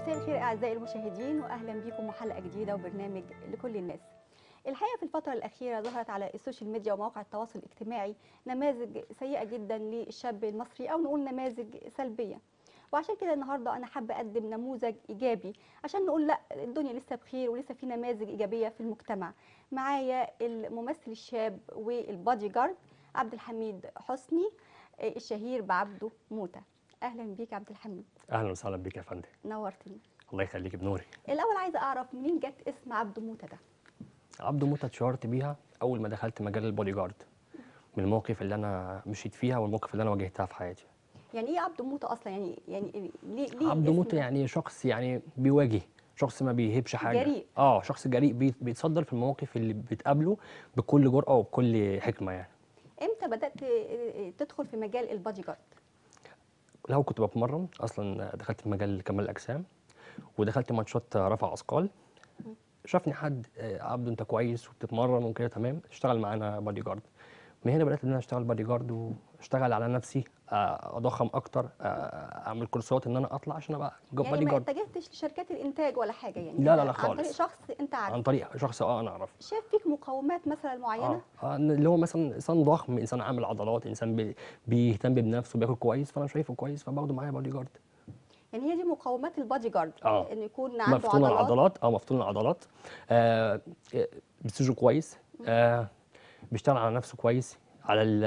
مساء الخير اعزائي المشاهدين واهلا بكم وحلقه جديده وبرنامج لكل الناس. الحقيقه في الفتره الاخيره ظهرت على السوشيال ميديا ومواقع التواصل الاجتماعي نماذج سيئه جدا للشاب المصري او نقول نماذج سلبيه. وعشان كده النهارده انا حابه اقدم نموذج ايجابي عشان نقول لا الدنيا لسه بخير ولسه في نماذج ايجابيه في المجتمع. معايا الممثل الشاب والبادي جارد عبد الحميد حسني الشهير بعبده موته. اهلا بيك عبد الحميد اهلا وسهلا بك يا فندم نورتني. الله يخليك بنوري الاول عايزه اعرف منين جت اسم عبده موته ده؟ عبده موته اتشهرت بيها اول ما دخلت مجال البودي جارد من المواقف اللي انا مشيت فيها والمواقف اللي انا واجهتها في حياتي يعني ايه عبده موته اصلا يعني يعني ليه ليه عبده الاسم موته ده؟ يعني شخص يعني بيواجه شخص ما بيهبش حاجه جريء. اه شخص جريء بي- بيتصدر في المواقف اللي بتقابله بكل جرأه وبكل حكمه يعني امتى بدات تدخل في مجال البادي جارد؟ لو كنت بتمرن اصلا دخلت في مجال كمال الاجسام ودخلت ماتشات رفع اثقال شافني حد آه، عبده انت كويس وبتتمرن وكده تمام اشتغل معانا بادي جارد من هنا بدات ان انا اشتغل بادي جارد واشتغل على نفسي آه، اضخم اكتر آه، اعمل كورسات ان انا اطلع عشان ابقى يعني بادي ما جارد اتجهتش لشركات الانتاج ولا حاجه يعني لا، لا، لا عن طريق خالص. شخص انت عن عارفه طريق شخص اه انا اعرفه شاف فيك مقومات مثلا معينه اه آه، اللي هو مثلا انسان ضخم انسان عامل عضلات انسان بي- بيهتم بنفسه بياكل كويس فانا شايفه كويس فباخده معايا بادي جارد يعني هي دي مقومات البادي جارد آه. انه يكون عنده مفتون عضلات العضلات اه مفتون العضلات آه آه، بيستشفى كويس آه بيشتغل على نفسه كويس على ال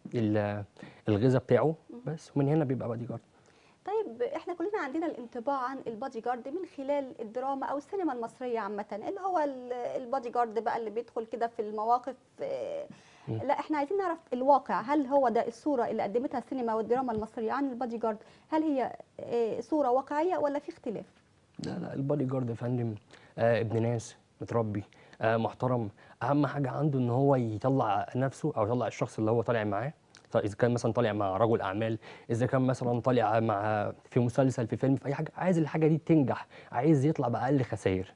ال الغذاء بتاعه بس ومن هنا بيبقى بادي جارد طيب احنا كلنا عندنا الانطباع عن البادي جارد من خلال الدراما او السينما المصريه عامه اللي هو ال- البادي جارد بقى اللي بيدخل كده في المواقف آه، لا احنا عايزين نعرف الواقع هل هو ده الصوره اللي قدمتها السينما والدراما المصريه عن البادي جارد هل هي آه، صوره واقعيه ولا في اختلاف لا لا البادي جارد يا فندم آه ابن ناس متربي آه محترم اهم حاجه عنده ان هو يطلع نفسه او يطلع الشخص اللي هو طالع معاه ط- اذا كان مثلا طالع مع رجل اعمال اذا كان مثلا طالع مع في مسلسل في فيلم في اي حاجه عايز الحاجه دي تنجح عايز يطلع باقل خسائر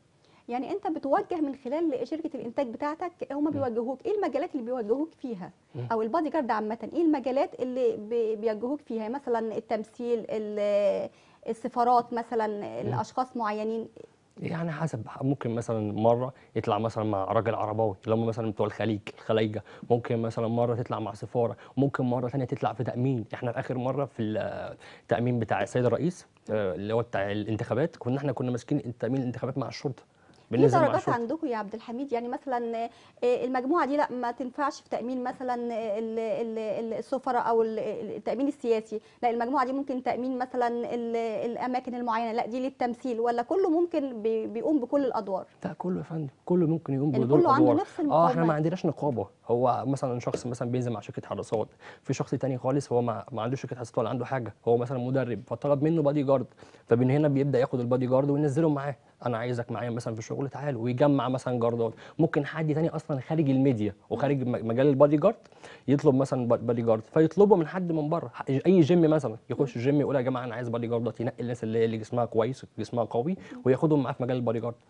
يعني انت بتوجه من خلال شركه الانتاج بتاعتك هم بيوجهوك ايه المجالات اللي بيوجهوك فيها او البادي جارد عامه ايه المجالات اللي بي- بيوجهوك فيها مثلا التمثيل ال- السفارات مثلا الاشخاص معينين يعني حسب ممكن مثلا مره يطلع مثلا مع راجل عرباوي اللي هم مثلا بتوع الخليج الخلايجه ممكن مثلا مره تطلع مع سفاره ممكن مره ثانيه تطلع في تامين احنا في اخر مره في التامين بتاع السيد الرئيس آه، اللي هو بتاع الانتخابات كنا احنا كنا ماسكين تامين الانتخابات مع الشرطه في بننزل مع درجات الشرطه عندكم يا عبد الحميد يعني مثلا آه، المجموعه دي لا ما تنفعش في تامين مثلا ال- ال- السفراء او ال- التامين السياسي لا المجموعه دي ممكن تامين مثلا ال- الاماكن المعينه لا دي للتمثيل ولا كله ممكن بي- بيقوم بكل الادوار لا كله يا فندم كله ممكن يقوم يعني بدور كله عنده ادوار نفس اه احنا المقومات. ما عندناش نقابه هو مثلا شخص مثلا بينزل مع شركه حراسات في شخص تاني خالص هو ما, ما عندوش شركه حراسات ولا عنده حاجه هو مثلا مدرب فطلب منه بادي جارد فمن هنا بيبدا ياخد البادي جارد وينزله معاه انا عايزك معايا مثلا في الشغل تعال ويجمع مثلا جاردات ممكن حد تاني اصلا خارج الميديا وخارج م- مجال البادي جارد يطلب مثلا با- بادي جارد فيطلبه من حد من بره اي جيم مثلا يخش الجيم يقول يا جماعه انا عايز بادي جارد ينقي الناس اللي اللي جسمها كويس جسمها قوي وياخدهم معاه في مجال البادي جارد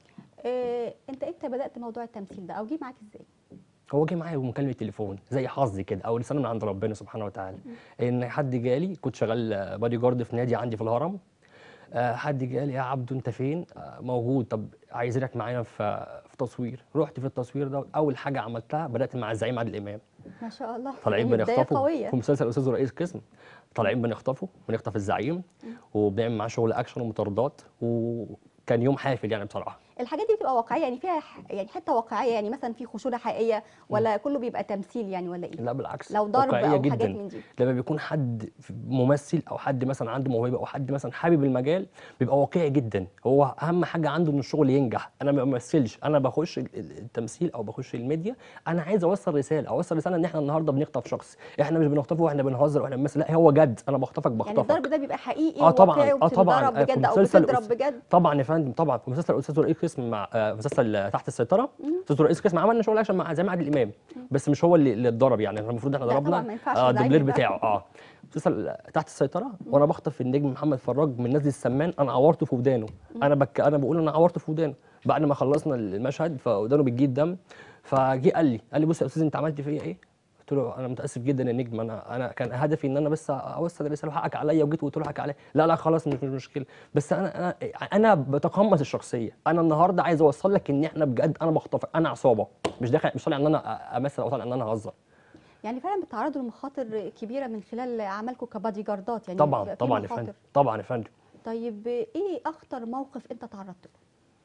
آه، انت امتى بدات موضوع التمثيل ده او جه معاك ازاي هو جه معايا بمكالمه تليفون زي حظي كده او رساله من عند ربنا سبحانه وتعالى ان حد جالي كنت شغال بادي جارد في نادي عندي في الهرم آه، حد جالي يا عبدو انت فين آه، موجود طب عايزينك معانا في في تصوير رحت في التصوير ده اول حاجه عملتها بدات مع الزعيم عادل امام ما شاء الله طالعين يعني بداية بنخطفه قويه في مسلسل الاستاذ رئيس قسم طالعين بنخطفه بنخطف الزعيم وبنعمل معاه شغل اكشن ومطاردات وكان يوم حافل يعني بصراحه الحاجات دي بتبقى واقعيه يعني فيها ح- يعني حته واقعيه يعني مثلا في خشونه حقيقيه ولا كله بيبقى تمثيل يعني ولا ايه لا بالعكس لو ضرب واقعية او جدا حاجات من دي لما بيكون حد ممثل او حد مثلا عنده موهبه او حد مثلا حابب المجال بيبقى واقعي جدا هو اهم حاجه عنده ان الشغل ينجح انا ما بمثلش انا بخش ال- ال- التمثيل او بخش الميديا انا عايز اوصل رساله اوصل رساله ان احنا النهارده بنخطف شخص احنا مش بنخطفه واحنا بنهزر واحنا بنمثل لا هو جد انا بخطفك يعني الضرب بخطفك ده بيبقى حقيقي اه طبعا وواقعي اه طبعا وبتتضرب آه، في بجد او مسلسل بتضرب أس- بجد طبعا يا فندم طبعا في مسلسل استاذ رئيس قسم مع آه، مسلسل تحت السيطره استاذ رئيس قسم عملنا شغل اكشن مع زي عادل امام بس مش هو اللي اللي اتضرب يعني احنا المفروض احنا لا طبعاً ضربنا ما ينفعش اه الزعيم الدوبلير يبقى. بتاعه اه مسلسل تحت السيطره وانا بخطف النجم محمد فراج من نزل السمان انا عورته في ودانه انا بك انا بقول انا عورته في ودانه بعد ما خلصنا المشهد فودانه بتجيب دم فجه قال لي قال لي بص يا استاذ انت عملت فيا ايه؟ قلت له انا متاسف جدا يا نجم انا انا كان هدفي ان انا بس اوصل الرساله وحقك عليا وجيت وقلت له حقك عليا لا لا خلاص مش مش مشكله بس انا انا انا بتقمص الشخصيه انا النهارده عايز اوصل لك ان احنا بجد انا بخطفك انا عصابه مش داخل مش طالع ان انا امثل او طالع ان انا اهزر يعني فعلا بتتعرضوا لمخاطر كبيره من خلال عملكم كبادي جاردات يعني طبعا في طبعا يا مخاطر. فندم طبعا يا فندم طيب ايه اخطر موقف انت تعرضت له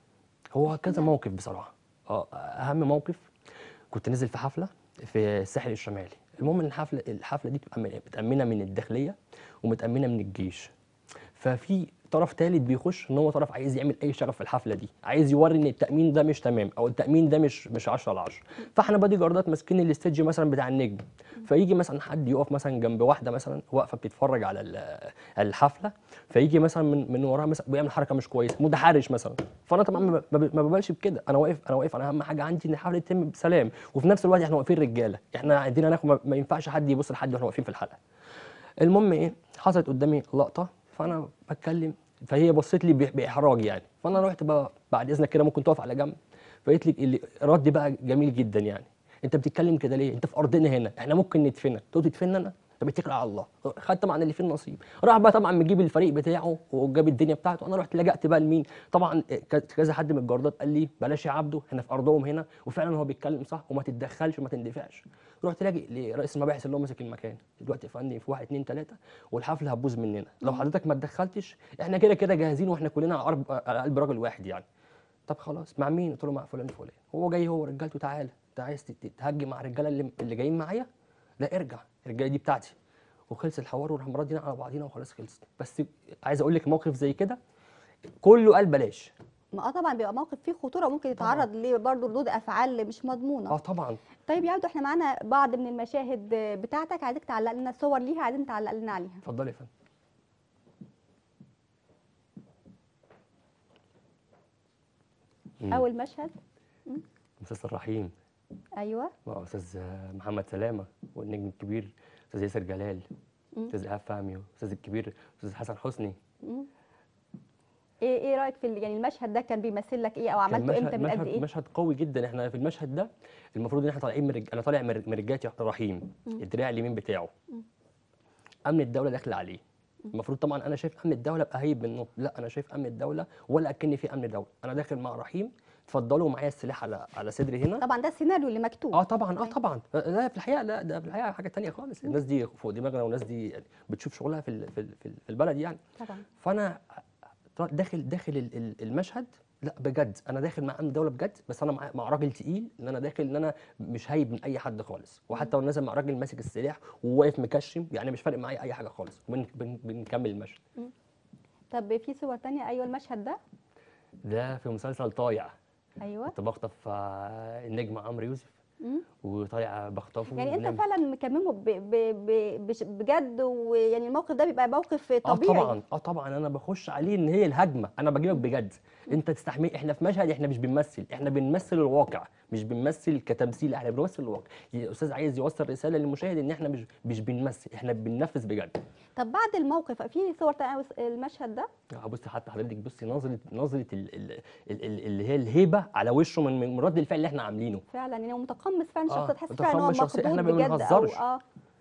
هو كذا موقف بصراحه اه اهم موقف كنت نازل في حفله في الساحل الشمالي المهم ان الحفله الحفله دي بتبقى من- متامنه من الداخليه ومتامنه من الجيش ففي طرف ثالث بيخش ان هو طرف عايز يعمل اي شغف في الحفله دي عايز يوري ان التامين ده مش تمام او التامين ده مش مش 10 على 10 فاحنا بادي جاردات ماسكين الاستيدج مثلا بتاع النجم فيجي مثلا حد يقف مثلا جنب واحده مثلا واقفه بتتفرج على ال- الحفله فيجي مثلا من من وراها مثلا بيعمل حركه مش كويسه متحرش مثلا فانا طبعا ما ب- ما بقبلش بكده انا واقف انا واقف انا اهم حاجه عندي ان الحفله تتم بسلام وفي نفس الوقت احنا واقفين رجاله احنا عندنا ناخد ما- ما ينفعش حد يبص لحد واحنا واقفين في الحلقه المهم ايه حصلت قدامي لقطه فانا بتكلم فهي بصت لي بإح- باحراج يعني فانا رحت بقى بعد اذنك كده ممكن تقف على جنب فقالت لي اللي رد بقى جميل جدا يعني انت بتتكلم كده ليه انت في ارضنا هنا احنا ممكن ندفنك تقول تدفننا انا طب اتكل على الله خدت طبعا اللي فيه النصيب راح بقى طبعا مجيب الفريق بتاعه وجاب الدنيا بتاعته انا رحت لجأت بقى لمين طبعا ك- كذا حد من الجردات قال لي بلاش يا عبده احنا في ارضهم هنا وفعلا هو بيتكلم صح وما تتدخلش وما تندفعش رحت لاجئ لرئيس المباحث اللي هو ماسك المكان دلوقتي يا فندم في واحد اتنين تلاته والحفله هتبوظ مننا لو حضرتك ما اتدخلتش احنا كده كده جاهزين واحنا كلنا على قرب- على قلب راجل واحد يعني طب خلاص مع مين قلت له مع فلان فلان هو جاي هو رجالته تعالى انت عايز تت- تتهجم مع الرجاله اللي, اللي جايين معايا لا ارجع الرجاله دي بتاعتي وخلص الحوار وراح راضيين على بعضينا وخلاص خلصت بس عايز اقول لك موقف زي كده كله قال بلاش ما اه طبعا بيبقى موقف فيه خطوره وممكن يتعرض ليه برضه ردود افعال مش مضمونه اه طبعا طيب يا عبدو احنا معانا بعض من المشاهد بتاعتك عايزك تعلق لنا صور ليها عايزين تعلق لنا عليها اتفضلي يا فندم مم. اول مشهد مسلسل رحيم ايوه مع استاذ محمد سلامه والنجم الكبير استاذ ياسر جلال مم. استاذ ايهاب فهمي استاذ الكبير استاذ حسن حسني مم. ايه ايه رايك في ال- يعني المشهد ده كان بيمثل لك ايه او كان عملته امتى مشهد من قد مشهد ايه مشهد قوي جدا احنا في المشهد ده المفروض ان احنا طالعين من رج... انا طالع من رج- من رجاله رحيم الدراع اليمين بتاعه امن الدوله داخل عليه المفروض طبعا انا شايف امن الدوله ابقى هيب منه لا انا شايف امن الدوله ولا اكني في امن دوله انا داخل مع رحيم اتفضلوا معايا السلاح على على صدري هنا طبعا ده السيناريو اللي مكتوب اه طبعا اه تمام. طبعا لا في الحقيقه لا ده في الحقيقه حاجه تانية خالص الناس دي فوق دماغنا والناس دي يعني بتشوف شغلها في ال- في ال- في ال- في البلد يعني طبعا فانا داخل داخل ال- ال- المشهد لا بجد انا داخل مع امن دوله بجد بس انا مع, مع راجل تقيل ان انا داخل ان انا مش هايب من اي حد خالص وحتى لو نازل مع راجل ماسك السلاح وواقف مكشم يعني مش فارق معايا اي حاجه خالص بن بن بنكمل المشهد طب في صور تانية ايوه المشهد ده ده في مسلسل طايع ايوه كنت بخطف آه، النجم عمرو يوسف مم. وطالع بخطفه يعني انت ونعمل- فعلا مكممه ب- ب- ب- بش- بجد ويعني الموقف ده بيبقى موقف اه طبيعي طبعا اه طبعا انا بخش عليه ان هي الهجمه انا بجيبك بجد انت تستحمل احنا في مشهد احنا مش بنمثل احنا بنمثل الواقع مش بنمثل كتمثيل احنا بنمثل الواقع الاستاذ عايز يوصل رساله للمشاهد ان احنا مش مش بنمثل احنا بننفذ بجد طب بعد الموقف في صور تانية المشهد ده اه بصي حتى حضرتك بصي نظره نظره ال- ال- ال- ال- اللي هي الهيبه على وشه من من رد الفعل اللي احنا عاملينه فعلا يعني هو متقمص فعلا آه، شخصيه تحس فعلا ان هو متقمص شخصية، مخضوض إحنا ما بجد او بنهزرش. اه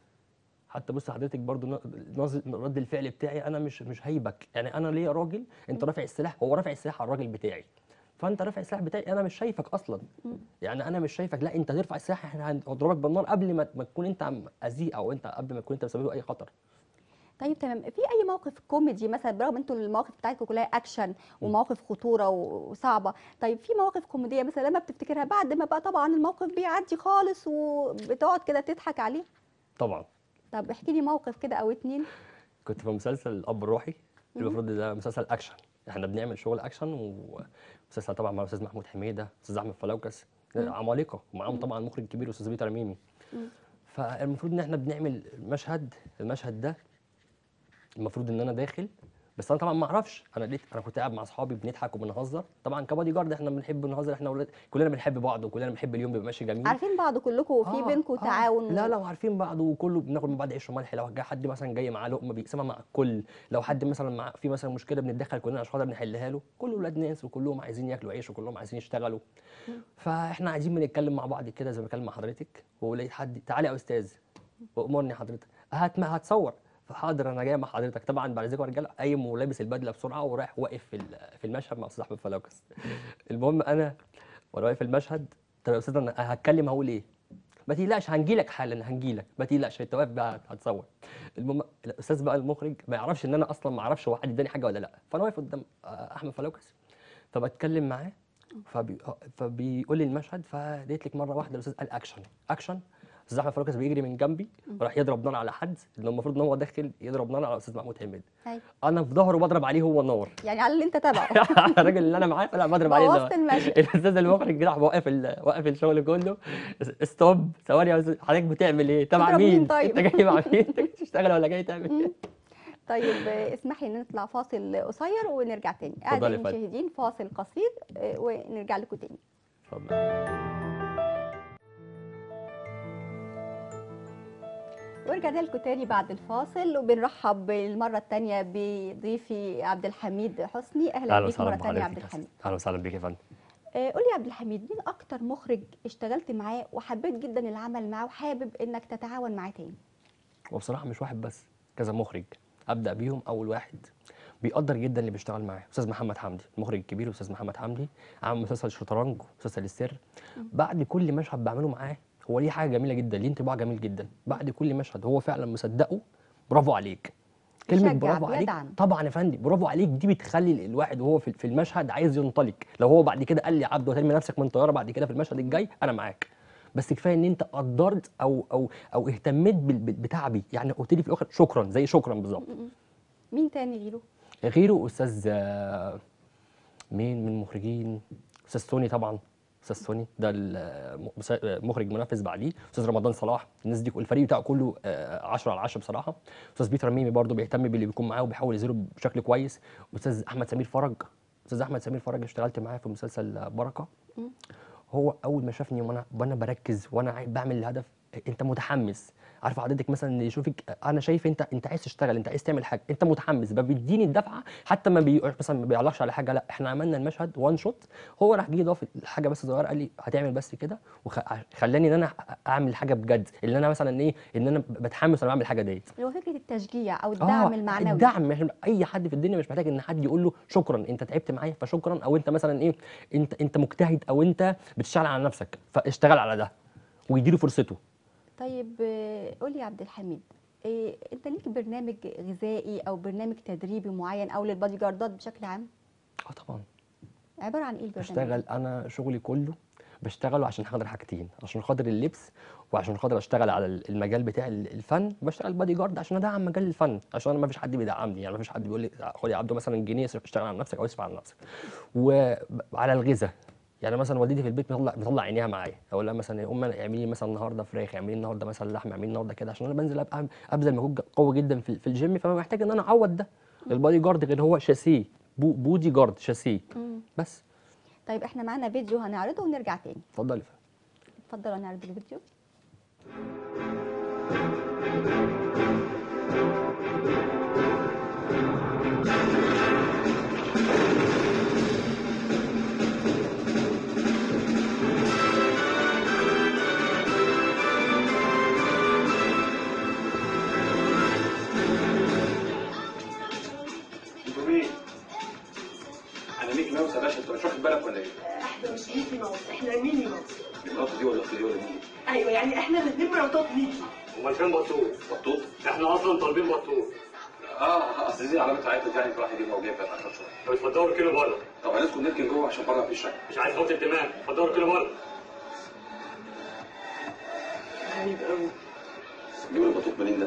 حتى بص حضرتك برضو ن- نظر رد الفعل بتاعي انا مش مش هيبك يعني انا ليا راجل انت رافع السلاح هو رافع السلاح على الراجل بتاعي فانت رافع السلاح بتاعي انا مش شايفك اصلا يعني انا مش شايفك لا انت ترفع السلاح احنا هنضربك بالنار قبل ما ما تكون انت عم اذيه او انت قبل ما تكون انت مسبب له اي خطر طيب تمام في اي موقف كوميدي مثلا برغم انتوا المواقف بتاعتكم كلها اكشن ومواقف خطوره وصعبه طيب في مواقف كوميديه مثلا لما بتفتكرها بعد ما بقى طبعا الموقف بيعدي خالص وبتقعد كده تضحك عليه طبعا طب احكي لي موقف كده او اتنين كنت في مسلسل الاب الروحي المفروض ده مسلسل اكشن احنا بنعمل شغل اكشن ومسلسل طبعا مع الاستاذ محمود حميده استاذ احمد فلوكس عمالقه ومعاهم طبعا مخرج كبير استاذ بيتر ميمي فالمفروض ان احنا بنعمل مشهد المشهد ده المفروض ان انا داخل بس انا طبعا ما اعرفش انا لقيت انا كنت قاعد مع اصحابي بنضحك وبنهزر طبعا كبادي جارد احنا بنحب نهزر احنا ولاد كلنا بنحب بعض وكلنا بنحب اليوم بيبقى ماشي جميل عارفين بعض كلكم وفي آه، بينكم آه. تعاون لا لا وعارفين بعض وكله بناكل من بعض عيش وملح لو جه حد مثلا جاي معاه لقمه بيقسمها مع الكل لو حد مثلا مع في مثلا مشكله بنتدخل كلنا عشان خاطر نحلها له كل ولاد ناس وكلهم عايزين ياكلوا عيش وكلهم عايزين يشتغلوا فاحنا عايزين بنتكلم مع بعض كده زي ما بكلم مع حضرتك ولقيت حد تعالى يا استاذ وامرني حضرتك هات ما هتصور فحاضر انا جاي مع حضرتك طبعا بعد ذلك رجاله قايم ولابس البدله بسرعه ورايح واقف في ال- في المشهد مع استاذ احمد فلوكس المهم انا وانا واقف في المشهد طب يا استاذ انا هتكلم هقول ايه ما تقلقش هنجي لك حالا هنجي لك ما تقلقش انت واقف بقى هتصور المهم الاستاذ بقى المخرج ما يعرفش ان انا اصلا ما اعرفش هو حد اداني حاجه ولا لا فانا واقف قدام آه، احمد فلوكس فبتكلم معاه فبي... فبيقول لي المشهد فلقيت لك مره واحده الاستاذ قال اكشن اكشن استاذ احمد فلوكس بيجري من جنبي وراح يضرب نار على حد اللي المفروض ان هو داخل يضرب نار على الاستاذ محمود حميد أيوة. انا في ظهره بضرب عليه هو النار يعني على اللي انت تابعه الراجل اللي انا معاه لا بضرب عليه بوظت النار المشهد. الاستاذ المخرج راح واقف ال- واقف الشغل كله ستوب ثواني يا أستاذ، حضرتك بتعمل ايه؟ تبع تضرب مين مين؟ طيب؟ انت جاي مع مين؟ انت جاي تشتغل ولا جاي تعمل ايه؟ طيب آه، اسمحي لي نطلع فاصل قصير ونرجع تاني اتفضلي اعزائي يا فندم. المشاهدين فاصل قصير آه، ونرجع لكم تاني اتفضل ورجعنا لكم تاني بعد الفاصل وبنرحب المره الثانيه بضيفي عبد الحميد حسني اهلا اهلا بيك مره وسهلا ثانيه يا بحضرتك عبد يا الحميد أستاذ. اهلا وسهلا بيك يا فندم آه، قول لي يا عبد الحميد مين اكتر مخرج اشتغلت معاه وحبيت جدا العمل معاه وحابب انك تتعاون معاه تاني وبصراحه مش واحد بس كذا مخرج ابدا بيهم اول واحد بيقدر جدا اللي بيشتغل معاه استاذ محمد حمدي المخرج الكبير استاذ محمد حمدي عامل مسلسل شطرنج مسلسل السر بعد كل مشهد بعمله معاه هو ليه حاجه جميله جدا ليه انطباع جميل جدا بعد كل مشهد هو فعلا مصدقه برافو عليك كلمه بيشجع، برافو عليك بيدعم. طبعا يا فندم برافو عليك دي بتخلي الواحد وهو في في المشهد عايز ينطلق لو هو بعد كده قال لي يا عبد وترمي نفسك من طياره بعد كده في المشهد الجاي انا معاك بس كفايه ان انت قدرت او او او اهتميت بال- بال- بتعبي يعني قلت لي في الاخر شكرا زي شكرا بالظبط مين تاني غيره غيره استاذ آه، مين من المخرجين استاذ سوني طبعا استاذ سوني ده المخرج منفذ بعديه استاذ رمضان صلاح الناس دي الفريق بتاعه كله 10 على 10 بصراحه استاذ بيتر ميمي برضه بيهتم باللي بيكون معاه وبيحاول يظهره بشكل كويس استاذ احمد سمير فرج استاذ احمد سمير فرج اشتغلت معاه في مسلسل بركه هو اول ما شافني وانا وانا بركز وانا عاي- بعمل الهدف انت متحمس عارف حضرتك مثلا اللي يشوفك انا شايف انت انت عايز تشتغل انت عايز تعمل حاجه انت متحمس بيديني الدفعه حتى ما بي مثلا ما بيعلقش على حاجه لا احنا عملنا المشهد وان شوت هو راح جه ضاف حاجه بس صغيره قال لي هتعمل بس كده وخلاني ان انا اعمل حاجه بجد اللي انا مثلا ايه ان انا بتحمس وانا بعمل الحاجه ديت اللي هو فكره التشجيع او الدعم آه، المعنوي الدعم مش اي حد في الدنيا مش محتاج ان حد يقول له شكرا انت تعبت معايا فشكرا او انت مثلا ايه انت انت مجتهد او انت بتشتغل على نفسك فاشتغل على ده ويديله فرصته طيب آه، قول لي يا عبد الحميد إيه انت ليك برنامج غذائي او برنامج تدريبي معين او للبادي جاردات بشكل عام اه طبعا عباره عن ايه البرنامج بشتغل انا شغلي كله بشتغله عشان خاطر حاجتين عشان خاطر اللبس وعشان خاطر اشتغل على المجال بتاع الفن بشتغل بادي جارد عشان ادعم مجال الفن عشان انا ما فيش حد بيدعمني يعني ما فيش حد بيقول لي خد يا عبده مثلا جنيه اشتغل على نفسك او اصرف على نفسك وعلى الغذاء يعني مثلا والدتي في البيت بتطلع بتطلع عينيها معايا اقول لها مثلا يا ام اعملي لي مثلا النهارده فراخ اعملي لي النهارده مثلا لحمه اعملي لي النهارده كده عشان انا بنزل ابقى ابذل مجهود قوي جدا في, في الجيم فانا محتاج ان انا اعوض ده البادي جارد غير هو شاسيه بو بودي جارد شاسيه مم. بس طيب احنا معانا فيديو هنعرضه ونرجع تاني اتفضلي يا فندم. اتفضلوا نعرض الفيديو انتوا مين؟ انا ميكي ماوس يا باشا انت مش واخد بالك ولا ايه؟ احنا مش ميكي ماوس احنا ميني ماوس المراته دي ولا اختي دي ولا مين؟ ايوه يعني احنا الاثنين مراتات ميكي امال فين بطوط؟ بطوط؟ احنا اصلا طالبين بطوط اه اصل دي علامه عيطت يعني فراح يجيبها وجايبها اتاخر شويه طب اتفضلوا كيلو بره طب هندخل نركن جوه عشان بره مفيش شك مش عايز احط الدماغ اتفضلوا كيلو بره غريب قوي جيبوا لي البطوط منين ده؟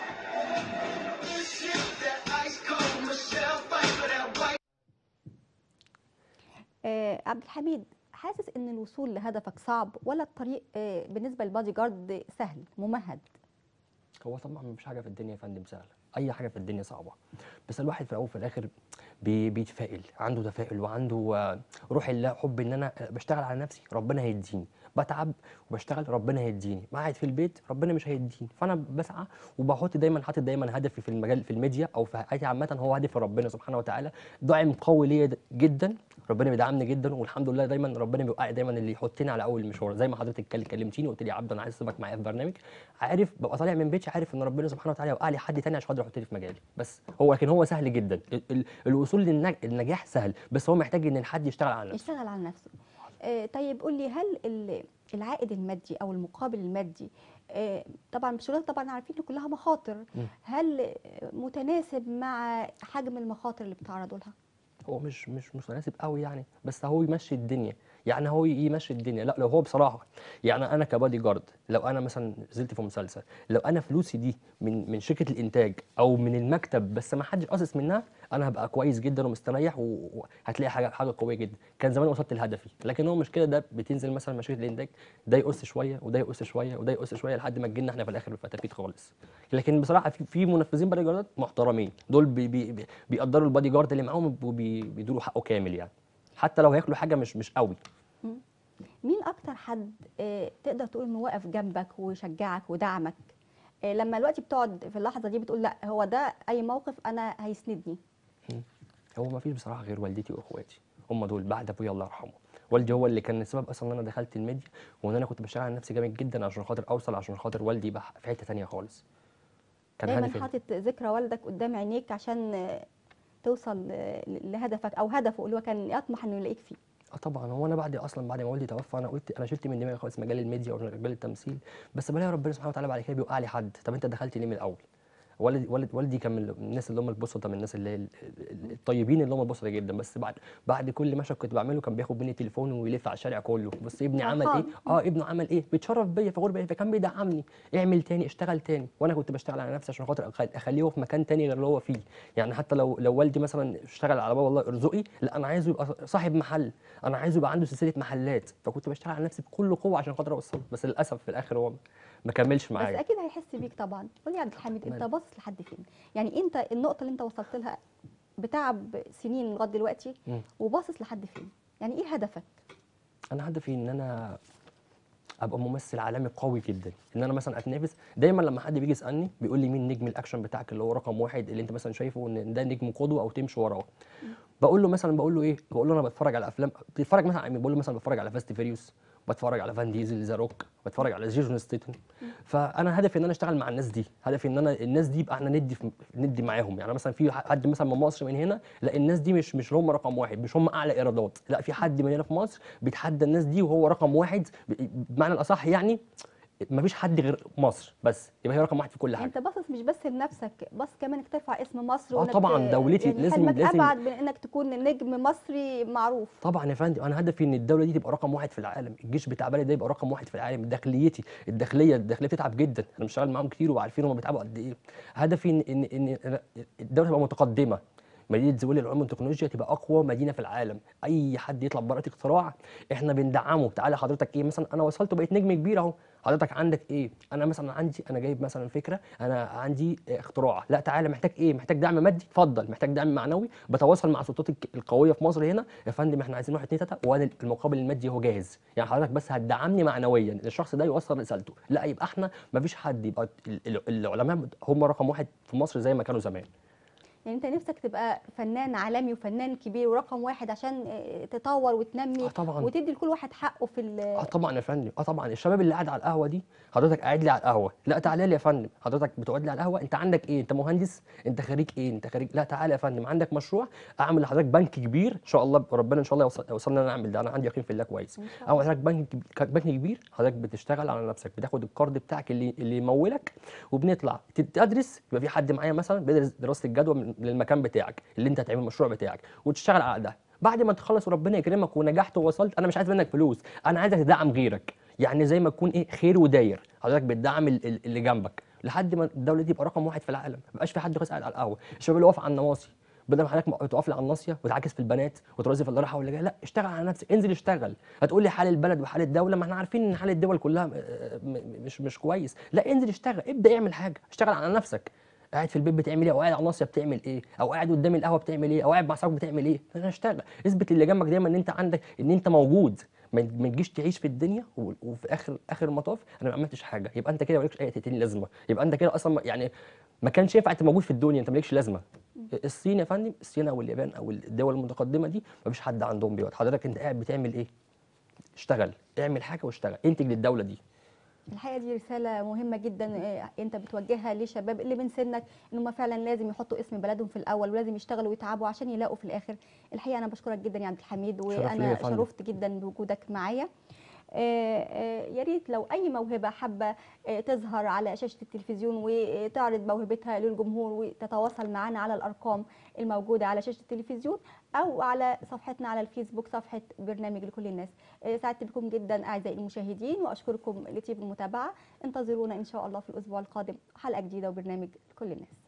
آه عبد الحميد حاسس ان الوصول لهدفك صعب ولا الطريق آه بالنسبه للبادي جارد سهل ممهد هو طبعا مفيش حاجه في الدنيا يا فندم سهله اي حاجه في الدنيا صعبه بس الواحد في الاول وفي الاخر بي بيتفائل عنده تفاؤل وعنده آه، روح الله حب ان انا بشتغل على نفسي ربنا هيديني بتعب وبشتغل ربنا هيديني قاعد في البيت ربنا مش هيديني فانا بسعى وبحط دايما حاطط دايما هدفي في المجال في الميديا او في حياتي عامه هو هدف ربنا سبحانه وتعالى داعم قوي ليا د- جدا ربنا بيدعمني جدا والحمد لله دايما ربنا بيوقع دايما اللي يحطني على اول المشوار زي ما حضرتك كل- كلمتيني وقلت لي يا عبد انا عايز اسيبك معايا في برنامج عارف ببقى طالع من بيتي عارف ان ربنا سبحانه وتعالى يوقع لي حد تاني عشان خاطر يحطني في مجالي بس هو لكن هو سهل جدا ال- ال- الوصول للنجاح سهل بس هو محتاج ان حد يشتغل على نفسه يشتغل على نفسه آه، طيب قول لي هل ال- العائد المادي او المقابل المادي آه، طبعا الشغلات طبعا عارفين ان كلها مخاطر مم. هل آه، متناسب مع حجم المخاطر اللي بتعرضوا لها هو مش مش مش مناسب قوي يعني بس هو يمشي الدنيا يعني هو يمشي الدنيا لا لو هو بصراحه يعني انا كبادي جارد لو انا مثلا نزلت في مسلسل لو انا فلوسي دي من من شركه الانتاج او من المكتب بس ما حدش قاصص منها انا هبقى كويس جدا ومستريح و- وهتلاقي حاجه حاجه قويه جدا كان زمان وصلت لهدفي لكن هو مش كده ده بتنزل مثلا مع شركه الانتاج ده يقص شويه وده يقص شويه وده يقص شويه لحد ما تجينا احنا في الاخر بفتافيت خالص لكن بصراحه في في منفذين بادي جاردات محترمين دول بي بي بي بيقدروا البادي جارد اللي معاهم وبيدوا حقه كامل يعني حتى لو هياكلوا حاجه مش مش قوي مين اكتر حد آه، تقدر تقول انه واقف جنبك وشجعك ودعمك آه، لما الوقت بتقعد في اللحظه دي بتقول لا هو ده اي موقف انا هيسندني هو ما فيش بصراحه غير والدتي واخواتي هم دول بعد ابويا الله يرحمه والدي هو اللي كان السبب اصلا ان انا دخلت الميديا وان انا كنت بشتغل على نفسي جامد جدا عشان خاطر اوصل عشان خاطر والدي يبقى في حته تانية خالص كان دايما هدفي حاطط ذكرى والدك قدام عينيك عشان آه، توصل آه، لهدفك او هدفه اللي هو كان يطمح انه يلاقيك فيه اه طبعا هو انا بعد اصلا بعد ما والدي توفى انا قلت انا شلت من دماغي خالص مجال الميديا ومجال التمثيل بس بلاقي ربنا سبحانه وتعالى بعد كده بيوقع لي حد طب انت دخلت ليه من الاول والد والد والدي كان من الناس اللي هم البسطة من الناس اللي هي ال- ال- الطيبين اللي هم البسطة جدا بس بعد بعد كل مشهد كنت بعمله كان بياخد مني تليفون ويلف على الشارع كله بص ابني عمل ايه فرحان. اه ابنه عمل ايه بيتشرف بيا فخور بيا فكان بيدعمني اعمل تاني اشتغل تاني وانا كنت بشتغل على نفسي عشان خاطر أخ- اخليه هو في مكان تاني غير اللي هو فيه يعني حتى لو لو والدي مثلا اشتغل على باب الله ارزقي لا انا عايزه يبقى صاحب محل انا عايزه يبقى عنده سلسله محلات فكنت بشتغل على نفسي بكل قوه عشان خاطر اوصله بس للاسف في الاخر هو ما كملش بس معايا اكيد هيحس بيك طبعا قول لي يا عبد الحميد انت مال. باصص لحد فين يعني انت النقطه اللي انت وصلت لها بتعب سنين لغايه دلوقتي مم. وباصص لحد فين يعني ايه هدفك انا هدفي ان انا ابقى ممثل عالمي قوي جدا ان انا مثلا اتنافس دايما لما حد بيجي يسالني بيقول لي مين نجم الاكشن بتاعك اللي هو رقم واحد اللي انت مثلا شايفه ان ده نجم قدوه او تمشي وراه بقول له مثلا بقول له ايه بقول له انا بتفرج على افلام بتتفرج مثلا على مين؟ بقول له مثلا بتفرج على فاست فيريوس بتفرج على فان ديزل ذا روك بتفرج على جيسون ستيتن فانا هدفي ان انا اشتغل مع الناس دي هدفي ان انا الناس دي يبقى احنا ندي في ندي معاهم يعني مثلا في حد مثلا من مصر من هنا لا الناس دي مش مش هم رقم واحد مش هم اعلى ايرادات لا في حد من هنا في مصر بيتحدى الناس دي وهو رقم واحد ب- بمعنى الاصح يعني مفيش حد غير مصر بس يبقى هي رقم واحد في كل يعني حاجه انت باصص مش بس لنفسك بس كمان انك ترفع اسم مصر آه وانك طبعاً، ت- دولتي يعني لازم- حلمك لازم- ابعد من انك تكون نجم مصري معروف طبعا يا فندم انا هدفي ان الدوله دي تبقى رقم واحد في العالم الجيش بتاع بلدي ده يبقى رقم واحد في العالم داخليتي الداخليه الداخليه بتتعب جدا انا بشتغل معاهم كتير وعارفين هم بيتعبوا قد ايه هدفي ان ان ان الدوله تبقى متقدمه مدينه زويل العلوم والتكنولوجيا تبقى اقوى مدينه في العالم اي حد يطلع براءه اختراع احنا بندعمه تعالى حضرتك ايه مثلا انا وصلت وبقيت نجم كبير اهو حضرتك عندك ايه انا مثلا عندي انا جايب مثلا فكره انا عندي اختراع لا تعالى محتاج ايه محتاج دعم مادي اتفضل محتاج دعم معنوي بتواصل مع السلطات الك- القويه في مصر هنا يا فندم احنا عايزين واحد اتنين تلاته وانا المقابل المادي هو جاهز يعني حضرتك بس هتدعمني معنويا إن الشخص ده يوصل رسالته لا يبقى احنا مفيش حد يبقى ال- ال- العلماء هم رقم واحد في مصر زي ما كانوا زمان يعني انت نفسك تبقى فنان عالمي وفنان كبير ورقم واحد عشان اه، تطور وتنمي آه طبعاً. وتدي لكل واحد حقه في ال- اه طبعا يا فندم اه طبعا الشباب اللي قاعد على القهوه دي حضرتك قاعد لي على القهوه لا تعالى لي يا فندم حضرتك بتقعد لي على القهوه انت عندك ايه انت مهندس انت خريج ايه انت خريج لا تعالى يا فندم عندك مشروع اعمل لحضرتك بنك كبير ان شاء الله ربنا ان شاء الله يوصل يوصلنا نعمل ده انا عندي يقين في الله كويس إن شاء اعمل لحضرتك بنك كب- بنك كبير حضرتك بتشتغل على نفسك بتاخد الكارد بتاعك اللي اللي يمولك وبنطلع تدرس يبقى في حد معايا مثلا بيدرس دراسه الجدوى من للمكان بتاعك اللي انت هتعمل المشروع بتاعك وتشتغل على ده بعد ما تخلص وربنا يكرمك ونجحت ووصلت انا مش عايز منك فلوس انا عايزك تدعم غيرك يعني زي ما تكون ايه خير وداير حضرتك بتدعم ال- ال- اللي جنبك لحد ما الدوله دي تبقى رقم واحد في العالم ما يبقاش في حد خالص قاعد على القهوه الشباب اللي واقف على النواصي بدل ما حضرتك تقف لي على الناصيه وتعاكس في البنات وترازي في اللي رايحه واللي جايه لا اشتغل على نفسك انزل اشتغل هتقول لي حال البلد وحال الدوله ما احنا عارفين ان حال الدول كلها م- م- مش مش كويس لا انزل اشتغل ابدا اعمل حاجه اشتغل على نفسك قاعد في البيت بتعمل ايه او قاعد على الناصيه بتعمل ايه او قاعد قدام القهوه بتعمل ايه او قاعد مع صاحبك بتعمل ايه انا اشتغل اثبت اللي جنبك دايما ان انت عندك ان انت موجود ما ما تجيش تعيش في الدنيا و- وفي اخر اخر المطاف انا ما عملتش حاجه يبقى انت كده مالكش اي تأتين لازمه يبقى انت كده اصلا ما- يعني ما كانش ينفع انت موجود في الدنيا انت مالكش لازمه الصين يا فندم الصين او اليابان او الدول المتقدمه دي ما فيش حد عندهم بيقعد حضرتك انت قاعد بتعمل ايه اشتغل اعمل حاجه واشتغل انتج للدوله دي الحقيقه دي رساله مهمه جدا آه، انت بتوجهها لشباب اللي من سنك ان هم فعلا لازم يحطوا اسم بلدهم في الاول ولازم يشتغلوا ويتعبوا عشان يلاقوا في الاخر الحقيقه انا بشكرك جدا يا عبد الحميد شرف ليا يا وانا فندم. شرفت جدا بوجودك معايا آه، آه، يا ريت لو اي موهبه حابه آه، تظهر على شاشه التلفزيون وتعرض موهبتها للجمهور وتتواصل معنا على الارقام الموجوده على شاشه التلفزيون او على صفحتنا على الفيسبوك صفحه برنامج لكل الناس آه، سعدت بكم جدا اعزائي المشاهدين واشكركم لطيب المتابعه انتظرونا ان شاء الله في الاسبوع القادم حلقه جديده وبرنامج لكل الناس